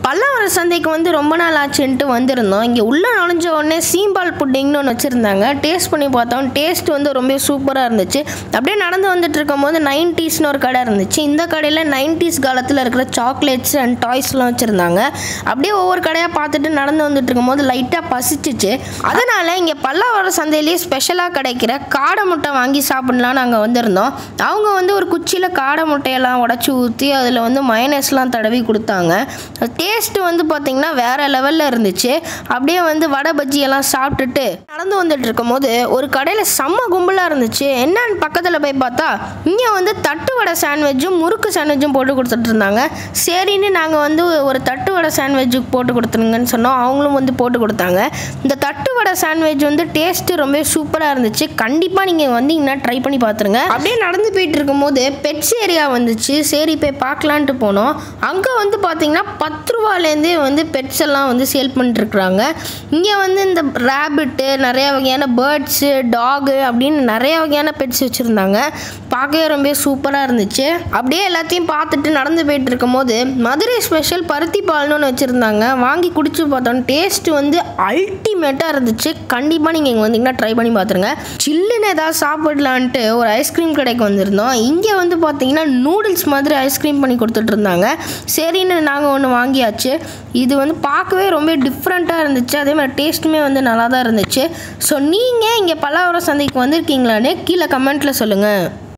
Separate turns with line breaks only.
பல்லாவரம் சந்தைக்கு வந்து ரொம்ப நாள் ஆச்சுன்ட்டு வந்திருந்தோம் இங்கே உள்ளே நுழைஞ்ச உடனே சீம்பால் புட்டிங்னு ஒன்று வச்சுருந்தாங்க டேஸ்ட் பண்ணி பார்த்தோம் டேஸ்ட் வந்து ரொம்ப சூப்பராக இருந்துச்சு அப்படியே நடந்து வந்துட்டு இருக்கும்போது நைன்டிஸ்னு ஒரு கடை இருந்துச்சு இந்த கடையில் நைன்டிஸ் காலத்தில் இருக்கிற சாக்லேட்ஸ் அண்ட் டாய்ஸ்லாம் வச்சுருந்தாங்க அப்படியே ஒவ்வொரு கடையாக பார்த்துட்டு நடந்து வந்துட்டு இருக்கும்போது லைட்டாக பசிச்சிச்சு அதனால் இங்கே பல்லாவரம் சந்தையிலேயே ஸ்பெஷலாக கிடைக்கிற காடை முட்டை வாங்கி சாப்பிடலான்னு நாங்கள் வந்திருந்தோம் அவங்க வந்து ஒரு குச்சியில் காடை முட்டையெல்லாம் உடச்சி ஊற்றி அதில் வந்து மயனஸ்லாம் தடவி கொடுத்தாங்க டேஸ்ட்டு வந்து பார்த்திங்கன்னா வேறு லெவலில் இருந்துச்சு அப்படியே வந்து வடை பஜ்ஜி எல்லாம் சாப்பிட்டுட்டு நடந்து வந்துட்டு இருக்கும்போது ஒரு கடையில் செம்ம கும்பலாக இருந்துச்சு என்னன்னு பக்கத்தில் போய் பார்த்தா இங்கே வந்து தட்டு வடை சாண்ட்விச்சும் முறுக்கு சாண்ட்விச்சும் போட்டு கொடுத்துட்டு இருந்தாங்க சரின்னு நாங்கள் வந்து ஒரு தட்டு வடை சாண்ட்விச்சுக்கு போட்டு கொடுத்துருங்கன்னு சொன்னோம் அவங்களும் வந்து போட்டு கொடுத்தாங்க இந்த தட்டு வடை சாண்ட்விச் வந்து டேஸ்ட்டு ரொம்ப சூப்பராக இருந்துச்சு கண்டிப்பாக நீங்கள் வந்தீங்கன்னா ட்ரை பண்ணி பார்த்துருங்க அப்படியே நடந்து போயிட்டு இருக்கும்போது பெட்ஸ் ஏரியா வந்துச்சு சரி போய் பார்க்கலான்ட்டு போனோம் அங்கே வந்து பார்த்தீங்கன்னா பத்து ரூபாலேருந்தே வந்து பெட்ஸ் எல்லாம் வந்து சேல் பண்ணிட்டுருக்குறாங்க இங்கே வந்து இந்த ரேபிட்டு நிறைய வகையான பேர்ட்ஸு டாகு அப்படின்னு நிறைய வகையான பெட்ஸ் வச்சுருந்தாங்க பார்க்கவே ரொம்ப சூப்பராக இருந்துச்சு அப்படியே எல்லாத்தையும் பார்த்துட்டு நடந்து போயிட்டு இருக்கும்போது மதுரை ஸ்பெஷல் பருத்தி பால்னு ஒன்று வச்சுருந்தாங்க வாங்கி குடிச்சு பார்த்தோம் டேஸ்ட் வந்து அல்டிமேட்டாக இருந்துச்சு கண்டிப்பாக நீங்கள் இங்கே வந்தீங்கன்னா ட்ரை பண்ணி பார்த்துருங்க சில்லுன்னு ஏதாவது சாப்பிடலான்ட்டு ஒரு ஐஸ்கிரீம் கடைக்கு வந்திருந்தோம் இங்கே வந்து பார்த்தீங்கன்னா நூடுல்ஸ் மாதிரி ஐஸ்கிரீம் பண்ணி கொடுத்துட்டு இருந்தாங்க சரின்னு நாங்கள் ஒன்று வாங்கியாச்சு இது வந்து பார்க்கவே ரொம்ப டிஃப்ரெண்ட்டாக இருந்துச்சு அதே மாதிரி டேஸ்ட்டுமே வந்து நல்லா தான் இருந்துச்சு ஸோ நீங்கள் இங்கே பல்லாவரம் சந்தைக்கு வந்திருக்கீங்களான்னு கீழே கமெண்ட்டில் சொல்லுங்கள்